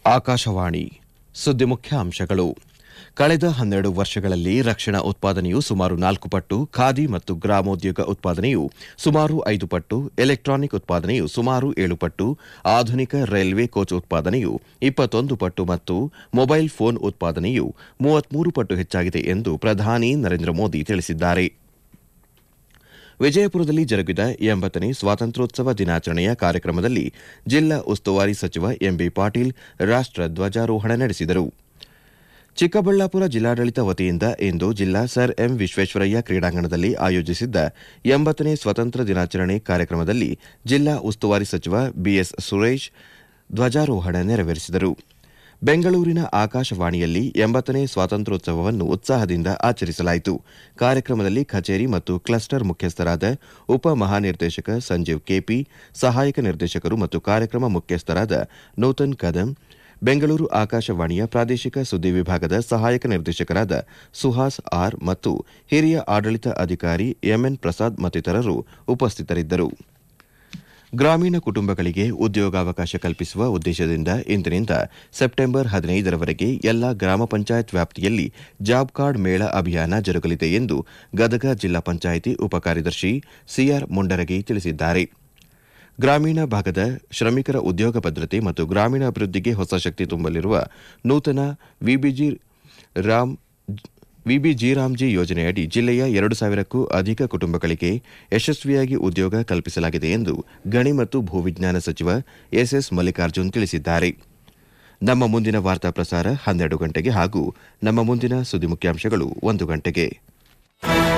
ಆಕಾಶವಾಣಿ ಸುದ್ದಿ ಮುಖ್ಯ ಅಂಶಗಳು ಕಳೆದ ಹನ್ನೆರಡು ವರ್ಷಗಳಲ್ಲಿ ರಕ್ಷಣಾ ಉತ್ಪಾದನೆಯು ಸುಮಾರು ನಾಲ್ಕು ಪಟ್ಟು ಖಾದಿ ಮತ್ತು ಗ್ರಾಮೋದ್ಯೋಗ ಉತ್ಪಾದನೆಯು ಸುಮಾರು ಐದು ಪಟ್ಟು ಎಲೆಕ್ಟ್ರಾನಿಕ್ ಉತ್ಪಾದನೆಯು ಸುಮಾರು ಏಳು ಪಟ್ಟು ಆಧುನಿಕ ರೈಲ್ವೆ ಕೋಚ್ ಉತ್ಪಾದನೆಯು ಇಪ್ಪತ್ತೊಂದು ಪಟ್ಟು ಮತ್ತು ಮೊಬೈಲ್ ಫೋನ್ ಉತ್ಪಾದನೆಯು ಮೂವತ್ಮೂರು ಪಟ್ಟು ಹೆಚ್ಚಾಗಿದೆ ಎಂದು ಪ್ರಧಾನಿ ನರೇಂದ್ರ ಮೋದಿ ತಿಳಿಸಿದ್ದಾರೆ ವಿಜಯಪುರದಲ್ಲಿ ಜರುಗಿದ ಎಂಬತ್ತನೇ ಸ್ವಾತಂತ್ರ್ಯೋತ್ಸವ ದಿನಾಚರಣೆಯ ಕಾರ್ಯಕ್ರಮದಲ್ಲಿ ಜಿಲ್ಲಾ ಉಸ್ತುವಾರಿ ಸಚಿವ ಎಂಬಿ ಪಾಟೀಲ್ ರಾಷ್ಟ ಧ್ವಜಾರೋಹಣ ನಡೆಸಿದರು ಚಿಕ್ಕಬಳ್ಳಾಪುರ ಜಿಲ್ಲಾಡಳಿತ ವತಿಯಿಂದ ಇಂದು ಜಿಲ್ಲಾ ಸರ್ ಎಂ ವಿಶ್ವೇಶ್ವರಯ್ಯ ಕ್ರೀಡಾಂಗಣದಲ್ಲಿ ಆಯೋಜಿಸಿದ್ದ ಎಂಬತ್ತನೇ ಸ್ವಾತಂತ್ರ್ಯ ದಿನಾಚರಣೆ ಕಾರ್ಯಕ್ರಮದಲ್ಲಿ ಜಿಲ್ಲಾ ಉಸ್ತುವಾರಿ ಸಚಿವ ಬಿಎಸ್ ಸುರೇಶ್ ಧ್ವಜಾರೋಹಣ ನೆರವೇರಿಸಿದರು ಬೆಂಗಳೂರಿನ ಆಕಾಶವಾಣಿಯಲ್ಲಿ ಎಂಬತ್ತನೇ ಸ್ವಾತಂತ್ರ್ಯೋತ್ಸವವನ್ನು ಉತ್ಸಾಹದಿಂದ ಆಚರಿಸಲಾಯಿತು ಕಾರ್ಯಕ್ರಮದಲ್ಲಿ ಕಚೇರಿ ಮತ್ತು ಕ್ಲಸ್ಟರ್ ಮುಖ್ಯಸ್ಥರಾದ ಉಪ ಮಹಾನಿರ್ದೇಶಕ ಸಂಜೀವ್ ಕೆಪಿ ಸಹಾಯಕ ನಿರ್ದೇಶಕರು ಮತ್ತು ಕಾರ್ಯಕ್ರಮ ಮುಖ್ಯಸ್ಥರಾದ ನೂತನ್ ಕದಂ ಬೆಂಗಳೂರು ಆಕಾಶವಾಣಿಯ ಪ್ರಾದೇಶಿಕ ಸುದ್ದಿ ವಿಭಾಗದ ಸಹಾಯಕ ನಿರ್ದೇಶಕರಾದ ಸುಹಾಸ್ ಆರ್ ಮತ್ತು ಹಿರಿಯ ಆಡಳಿತ ಅಧಿಕಾರಿ ಎಂಎನ್ ಪ್ರಸಾದ್ ಮತ್ತಿತರರು ಉಪಸ್ಥಿತರಿದ್ದರು ಗ್ರಾಮೀಣ ಕುಟುಂಬಗಳಿಗೆ ಉದ್ಯೋಗಾವಕಾಶ ಕಲ್ಪಿಸುವ ಉದ್ದೇಶದಿಂದ ಇಂದಿನಿಂದ ಸೆಪ್ಟೆಂಬರ್ ಹದಿನೈದರವರೆಗೆ ಎಲ್ಲಾ ಗ್ರಾಮ ಪಂಚಾಯತ್ ವ್ಯಾಪ್ತಿಯಲ್ಲಿ ಜಾಬ್ ಕಾರ್ಡ್ ಮೇಳ ಅಭಿಯಾನ ಜರುಗಲಿದೆ ಎಂದು ಗದಗ ಜಿಲ್ಲಾ ಪಂಚಾಯಿತಿ ಉಪಕಾರ್ಯದರ್ಶಿ ಸಿಆರ್ ಮುಂಡರಗಿ ತಿಳಿಸಿದ್ದಾರೆ ಗ್ರಾಮೀಣ ಭಾಗದ ಶ್ರಮಿಕರ ಉದ್ಯೋಗ ಭದ್ರತೆ ಮತ್ತು ಗ್ರಾಮೀಣಾಭಿವೃದ್ಧಿಗೆ ಹೊಸ ಶಕ್ತಿ ತುಂಬಲಿರುವ ನೂತನ ವಿಬಿಜಿ ರಾಮ್ ವಿಬಿಜಿ ರಾಮ್ಜಿ ಯೋಜನೆಯಡಿ ಜಿಲ್ಲೆಯ ಎರಡು ಸಾವಿರಕ್ಕೂ ಅಧಿಕ ಕುಟುಂಬಗಳಿಗೆ ಯಶಸ್ವಿಯಾಗಿ ಉದ್ಯೋಗ ಕಲ್ಪಿಸಲಾಗಿದೆ ಎಂದು ಗಣಿ ಮತ್ತು ಭೂವಿಜ್ಞಾನ ಸಚಿವ ಎಸ್ಎಸ್ ಮಲ್ಲಿಕಾರ್ಜುನ್ ತಿಳಿಸಿದ್ದಾರೆ ನಮ್ಮ ಮುಂದಿನ ವಾರ್ತಾ ಪ್ರಸಾರ ಹನ್ನೆರಡು ಗಂಟೆಗೆ ಹಾಗೂ ನಮ್ಮ ಮುಂದಿನ ಸುದ್ದಿ ಮುಖ್ಯಾಂಶಗಳು ಒಂದು ಗಂಟೆಗೆ